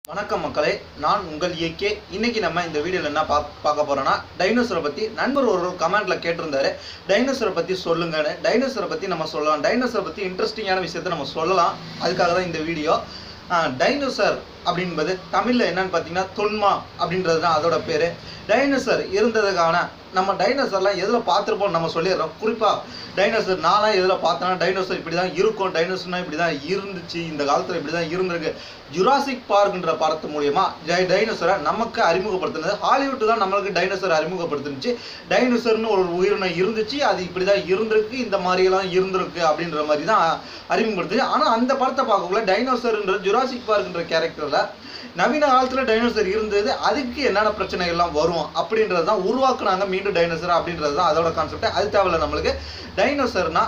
வணக்கம் மக்களே நான் உங்கள் ஏகே இன்னைக்கு நம்ம இந்த வீடியோவில் என்ன பார்க்க பார்க்க போறோம்னா டைனோசரை பற்றி நண்பர் ஒரு கமெண்ட்ல கேட்டிருந்தாரு டைனோசரை பற்றி சொல்லுங்கன்னு டைனோசரை பற்றி நம்ம சொல்லலாம் டைனோசரை பற்றி இன்ட்ரெஸ்டிங்கான விஷயத்த நம்ம சொல்லலாம் அதுக்காக தான் இந்த வீடியோ டைனோசர் அப்படின்பது தமிழில் என்னன்னு பார்த்தீங்கன்னா தொன்மா அப்படின்றது தான் அதோட பேர் டைனோசர் இருந்ததுக்கான நம்ம டைனோசர்லாம் எதில் பார்த்துருப்போம் நம்ம சொல்லிடுறோம் குறிப்பாக டைனோசர் நான்லாம் எதில் பார்த்தேன்னா டைனோசர் இப்படி தான் இருக்கும் டைனோசர்னா இப்படி தான் இருந்துச்சு இந்த காலத்தில் இப்படி தான் இருந்திருக்கு ஜுராசிக் பார்க்ன்ற படத்து மூலியமா டை டைனோசரை நமக்கு அறிமுகப்படுத்தினது ஹாலிவுட் தான் நம்மளுக்கு டைனோசர் அறிமுகப்படுத்துனுச்சு டைனோசர்னு ஒரு உயிரினம் இருந்துச்சு அது இப்படி தான் இருந்திருக்கு இந்த மாதிரியெல்லாம் இருந்திருக்கு அப்படின்ற மாதிரி தான் அறிமுகப்படுத்துச்சு ஆனால் அந்த படத்தை பார்க்கக்குள்ள டைனோசர்ன்ற ஜுராசிக் பார்க்ன்ற கேரக்டரில் நவீன காலத்தில் டைனோசர் இருந்தது அதுக்கு என்னென்ன பிரச்சனைகள்லாம் வரும் அப்படின்றது தான் உருவாக்குனாங்க மீண்டும் டைனோசர் அப்படின்றது தான் அதோட கான்செப்ட் அது தேவையில்ல நம்மளுக்கு டைனோசர்னா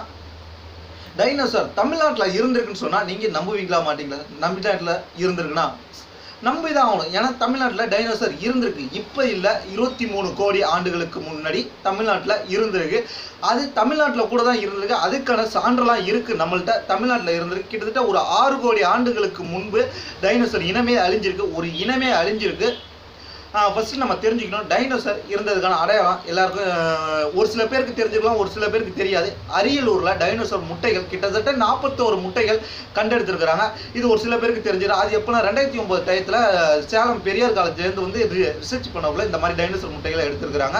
டைனோசர் தமிழ்நாட்டில் இருந்திருக்குன்னு சொன்னால் நீங்கள் நம்புவீங்களா மாட்டீங்களா தமிழ்நாட்டில் இருந்திருக்குன்னா நம்பி தான் ஆகணும் ஏன்னா தமிழ்நாட்டில் டைனோசர் இருந்திருக்கு இப்போ இல்லை இருபத்தி மூணு கோடி ஆண்டுகளுக்கு முன்னாடி தமிழ்நாட்டில் இருந்திருக்கு அது தமிழ்நாட்டில் கூட தான் இருந்திருக்கு அதுக்கான சான்றெல்லாம் இருக்குது நம்மள்ட்ட தமிழ்நாட்டில் இருந்திருக்கு கிட்டத்தட்ட ஒரு ஆறு கோடி ஆண்டுகளுக்கு முன்பு டைனோசர் இனமே அழிஞ்சிருக்கு ஒரு இனமே அழிஞ்சிருக்கு ஃபஸ்ட்டு நம்ம தெரிஞ்சுக்கணும் டைனோசர் இருந்ததுக்கான அடையாளம் எல்லாருக்கும் ஆஹ், ஒரு சில பேருக்கு தெரிஞ்சிருக்கலாம் ஒரு சில பேருக்கு தெரியாது அரியலூரில் டைனோசர் முட்டைகள் கிட்டத்தட்ட நாற்பத்தோரு முட்டைகள் கண்டெடுத்திருக்கிறாங்க இது ஒரு சில பேருக்கு தெரிஞ்சிடும் அது எப்போனா ரெண்டாயிரத்தி ஒம்பது டயத்தில் சேலம் பெரியார் காலேஜ்லேருந்து வந்து ரிசர்ச் பண்ணக்குள்ள இந்த மாதிரி டைனோசர் முட்டைகளை எடுத்திருக்கிறாங்க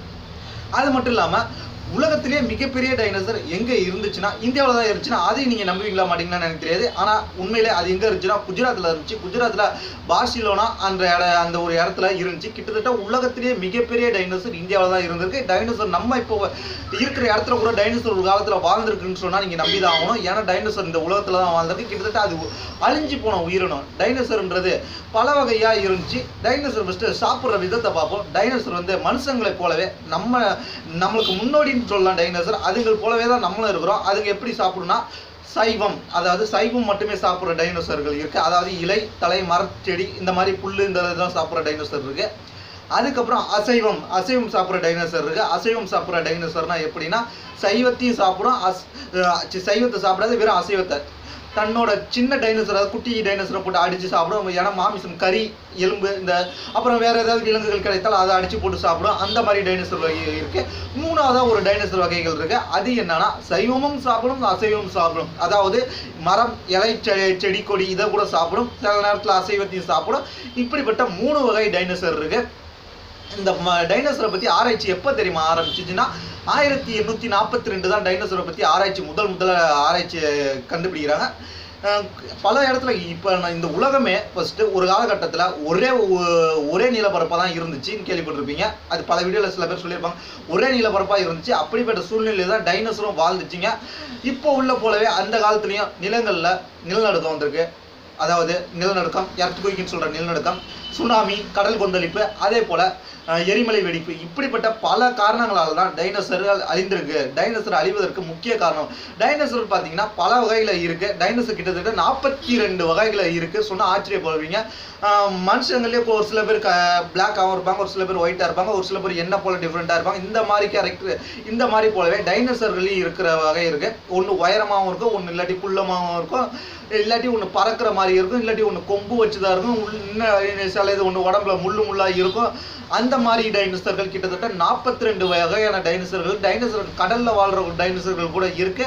அது மட்டும் இல்லாமல் உலகத்திலேயே மிகப்பெரிய டைனோசர் எங்கே இருந்துச்சுன்னா இந்தியாவில் தான் இருந்துச்சுன்னா அதையும் நீங்கள் நம்புவீங்களா மாட்டீங்களான்னு எனக்கு தெரியாது ஆனால் உண்மையிலே அது எங்கே இருந்துச்சுன்னா குஜராத்தில் இருந்துச்சு குஜராத்தில் பார்சிலோனா அந்த இட அந்த ஒரு இடத்துல இருந்துச்சு கிட்டத்தட்ட உலகத்திலேயே மிகப்பெரிய டைனோசர் இந்தியாவில் தான் இருந்திருக்கு டைனோசர் நம்ம இப்போ இருக்கிற இடத்துல கூட டைனோசர் ஒரு காலத்தில் வாழ்ந்திருக்குன்னு சொன்னால் நீங்கள் நம்பி தான் ஆகணும் ஏன்னா டைனோசர் இந்த உலகத்தில் தான் வாழ்ந்திருக்கு கிட்டத்தட்ட அது அழிஞ்சு போன உயிரினம் டைனோசர்ன்றது பல வகையாக இருந்துச்சு டைனோசர் ஃபஸ்ட்டு சாப்பிட்ற விதத்தை பார்ப்போம் டைனோசர் வந்து மனுஷங்களை போலவே நம்ம நம்மளுக்கு முன்னோடின்னு சொல்லலாம் டைனோசர் அதுங்கள் போலவே தான் நம்மளும் இருக்கிறோம் அதுங்க எப்படி சாப்பிடும்னா சைவம் அதாவது சைவம் மட்டுமே சாப்பிட்ற டைனோசர்கள் இருக்குது அதாவது இலை தலை மரச்செடி இந்த மாதிரி புல் இந்த இதெல்லாம் சாப்பிட்ற டைனோசர் இருக்குது அதுக்கப்புறம் அசைவம் அசைவம் சாப்பிட்ற டைனோசர் இருக்கு அசைவம் சாப்பிட்ற டைனோசர்னா எப்படின்னா சைவத்தையும் சாப்பிடும் அஸ் அஹ் சி- சைவத்தை சாப்பிடாது வெறும் அசைவத்தை தன்னோட சின்ன டைனோசர் அதாவது குட்டி டைனோசரை போட்டு அடித்து சாப்பிடும் ஏன்னா மாமிசம் கறி எலும்பு இந்த அப்புறம் வேற ஏதாவது விலங்குகள் கிடைத்தால் அதை அடித்து போட்டு சாப்பிடும் அந்த மாதிரி டைனோசர் வகை இருக்கு மூணாவதா ஒரு டைனோசர் வகைகள் இருக்கு அது என்னன்னா சைவமும் சாப்பிடும் அசைவமும் சாப்பிடும் அதாவது மரம் இலை செ- செடி கொடி இதை கூட சாப்பிடும் சில நேரத்தில் அசைவத்தையும் சாப்பிடும் இப்படிப்பட்ட மூணு வகை டைனோசர் இருக்கு இந்த டைனோசரை பற்றி ஆராய்ச்சி எப்போ தெரியுமா ஆரம்பிச்சிச்சுன்னா ஆயிரத்தி எண்ணூற்றி நாற்பத்தி ரெண்டு தான் டைனோசரை பற்றி ஆராய்ச்சி முதல் முதல்ல ஆராய்ச்சி கண்டுபிடிக்கிறாங்க அஹ் பல இடத்துல இப்போ இந்த உலகமே ஃபஸ்ட்டு ஒரு காலகட்டத்தில் ஒரே ஒ- ஒரே நிலப்பரப்பாக தான் இருந்துச்சுன்னு கேள்விப்பட்டிருப்பீங்க அது பல வீடியோவில் சில பேர் சொல்லியிருப்பாங்க ஒரே நிலப்பரப்பாக இருந்துச்சு அப்படிப்பட்ட சூழ்நிலையில் தான் டைனோசரும் வாழ்ந்துச்சுங்க இப்போ உள்ள போலவே அந்த காலத்துலேயும் நிலங்களில் நிலநடுக்கம் வந்திருக்கு அதாவது நிலநடுக்கம் எர்த்குயிக்னு சொல்கிற நிலநடுக்கம் சுனாமி கடல் கொந்தளிப்பு அதே போல் அஹ், எரிமலை வெடிப்பு இப்படிப்பட்ட பல காரணங்களால தான் டைனோசர்கள் அழிந்திருக்கு டைனோசர் அழிவதற்கு முக்கிய காரணம் டைனோசர் பார்த்தீங்கன்னா பல வகையில் இருக்குது டைனோசர் கிட்டத்தட்ட நாற்பத்தி ரெண்டு வகைகள் இருக்குது சொன்னால் ஆச்சரியப்படுவீங்க அஹ், மனுஷங்களே இப்போ ஒரு சில பேர் க பிளாக்காகவும் இருப்பாங்க ஒரு சில பேர் ஒயிட்டாக இருப்பாங்க ஒரு சில பேர் என்ன போல டிஃப்ரெண்ட்டாக இருப்பாங்க இந்த மாதிரி கேரக்டர் இந்த மாதிரி போலவே டைனோசர்களையும் இருக்கிற வகை இருக்குது ஒன்று உயரமாகவும் இருக்கும் ஒன்று இல்லாட்டி குள்ளமாகவும் இருக்கும் இல்லாட்டி ஒன்று பறக்கிற மாதிரி இருக்கும் இல்லாட்டி ஒன்று கொம்பு வச்சுதான் இருக்கும் உள் இன்னும் சில இது ஒன்று உடம்புல முள்ளு முள்ளாக இருக்கும் அந்த மாதிரி டைனோசர்கள் கிட்டத்தட்ட நாற்பத்தி ரெண்டு வகையான டைனோசர்கள் டைனோசர் கடல்ல வாழ்ற ஒரு டைனோசர்கள் கூட இருக்கு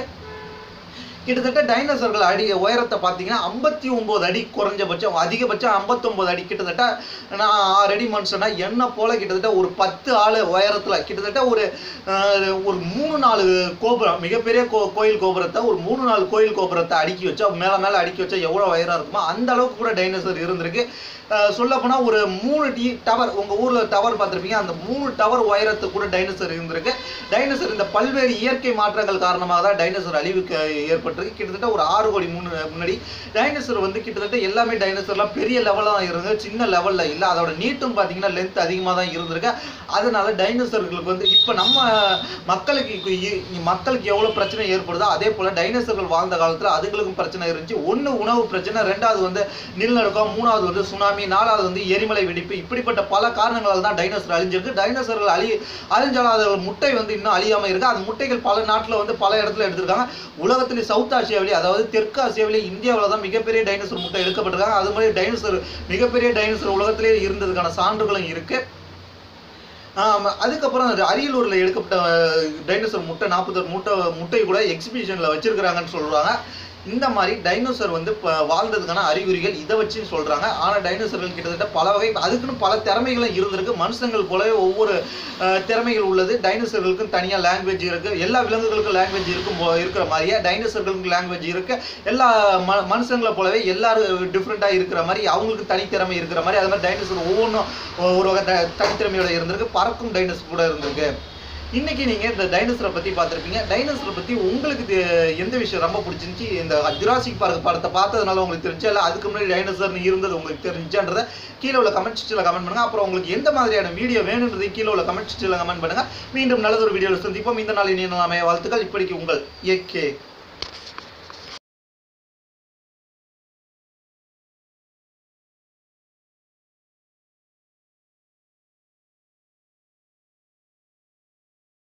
கிட்டத்தட்ட டைனோசர்கள் அடி உயரத்தை பார்த்தீங்கன்னா ஐம்பத்தி ஒம்பது அடி குறைஞ்சபட்சம் அதிகபட்சம் ஐம்பத்தொம்பது அடி கிட்டத்தட்ட நான் ஆறு அடி மனுஷனா என்ன போல கிட்டத்தட்ட ஒரு பத்து ஆள் உயரத்தில் கிட்டத்தட்ட ஒரு அஹ், ஒரு மூணு நாலு கோபுரம் மிகப்பெரிய கோ கோயில் கோபுரத்தை ஒரு மூணு நாலு கோயில் கோபுரத்தை அடுக்கி வச்சா மேலே மேலே அடுக்கி வச்சா எவ்வளோ உயரம் இருக்குமோ அந்த அளவுக்கு கூட டைனோசர் இருந்திருக்கு சொல்லப்போனால் ஒரு மூணு டி டவர் உங்கள் ஊரில் டவர் பார்த்துருப்பீங்க அந்த மூணு டவர் உயரத்துக்கு கூட டைனோசர் இருந்திருக்கு டைனோசர் இந்த பல்வேறு இயற்கை மாற்றங்கள் காரணமாக தான் டைனோசர் அழிவுக்கு ஏற்பட்டிருக்கு கிட்டத்தட்ட ஒரு ஆறு கோடி மூணு முன்னாடி டைனோசர் வந்து கிட்டத்தட்ட எல்லாமே டைனோசர்லாம் பெரிய லெவலில் தான் இருந்தது சின்ன லெவலில் இல்லை அதோட நீட்டும் பார்த்தீங்கன்னா லென்த் அதிகமாக தான் இருந்திருக்கு அதனால டைனோசர்களுக்கு வந்து இப்போ நம்ம மக்களுக்கு இப்போ இ- மக்களுக்கு எவ்வளோ பிரச்சனை ஏற்படுதோ அதே போல் டைனோசர்கள் வாழ்ந்த காலத்தில் அதுகளுக்கும் பிரச்சனை இருந்துச்சு ஒன்று உணவு பிரச்சனை ரெண்டாவது வந்து நிலநடுக்கம் மூணாவது வந்து சுனாமி நாலாவது வந்து எரிமலை வெடிப்பு இப்படிப்பட்ட பல காரணங்களால் தான் டைனோசர் அழிஞ்சிருக்கு டைனோசர்கள் அழி அழிஞ்சாலும் அது முட்டை வந்து இன்னும் அழியாமல் இருக்கு அந்த முட்டைகள் பல நாட்டில் வந்து பல இடத்துல எடுத்திருக்காங்க உலகத்திலே சவுத் சவுத் ஆசியாவிலே அதாவது தெற்கு ஆசியாவிலே இந்தியாவில் தான் மிகப்பெரிய டைனோசர் முட்டை எடுக்கப்பட்டிருக்காங்க அது மாதிரி டைனோசர் மிகப்பெரிய டைனோசர் உலகத்திலே இருந்ததுக்கான சான்றுகளும் இருக்கு ஆம், அதுக்கப்புறம் அது அரியலூரில் எடுக்கப்பட்ட டைனோசர் முட்டை நாற்பத்தொரு முட்டை முட்டை கூட எக்ஸிபிஷனில் வச்சிருக்கிறாங்கன்னு சொல்றாங்க இந்த மாதிரி டைனோசர் வந்து இப்போ வாழ்ந்ததுக்கான அறிகுறிகள் இதை வச்சு சொல்றாங்க ஆனால் டைனோசர்கள் கிட்டத்தட்ட பல வகை அதுக்குன்னு பல திறமைகளும் இருந்திருக்கு மனுஷங்கள் போலவே ஒவ்வொரு அஹ், திறமைகள் உள்ளது டைனோசர்களுக்கும் தனியாக லாங்குவேஜ் இருக்கு எல்லா விலங்குகளுக்கும் லாங்குவேஜ் இருக்கும் போ- இருக்கிற மாதிரியே டைனோசர்களுக்கும் லாங்குவேஜ் இருக்கு எல்லா ம மனுஷங்களை போலவே எல்லாரும் டிஃப்ரெண்ட்டாக இருக்கிற மாதிரி அவங்களுக்கு தனித்திறமை இருக்கிற மாதிரி அது மாதிரி டைனோசர் ஒவ்வொன்றும் ஒரு வகை த- தனித்திறமையோட இருந்திருக்கு பறக்கும் டைனோசர் கூட இருந்திருக்கு இன்னைக்கு நீங்க இந்த டைனோசரை பத்தி பார்த்திருப்பீங்க டைனோசரை பத்தி உங்களுக்கு தெ- எந்த விஷயம் ரொம்ப பிடிச்சிருந்துச்சு இந்த ஜுராசிக் பார்க் படத்தை பார்த்ததுனால உங்களுக்கு தெரிஞ்சா இல்ல அதுக்கு முன்னாடி டைனோசர்னு இருந்தது உங்களுக்கு தெரிஞ்சான்றத கீழே உள்ள கமெண்ட் செக்ஷனில் கமெண்ட் பண்ணுங்க அப்புறம் உங்களுக்கு எந்த மாதிரியான வீடியோ வேணுன்றது கீழே உள்ள கமெண்ட் செக்ஷனில் கமெண்ட் பண்ணுங்க மீண்டும் நல்லதொரு வீடியோவில் சந்திப்போம் இந்த நாள் இனிய நாமே வாழ்த்துக்கள் இப்படிக்கு உங்கள் ஏகே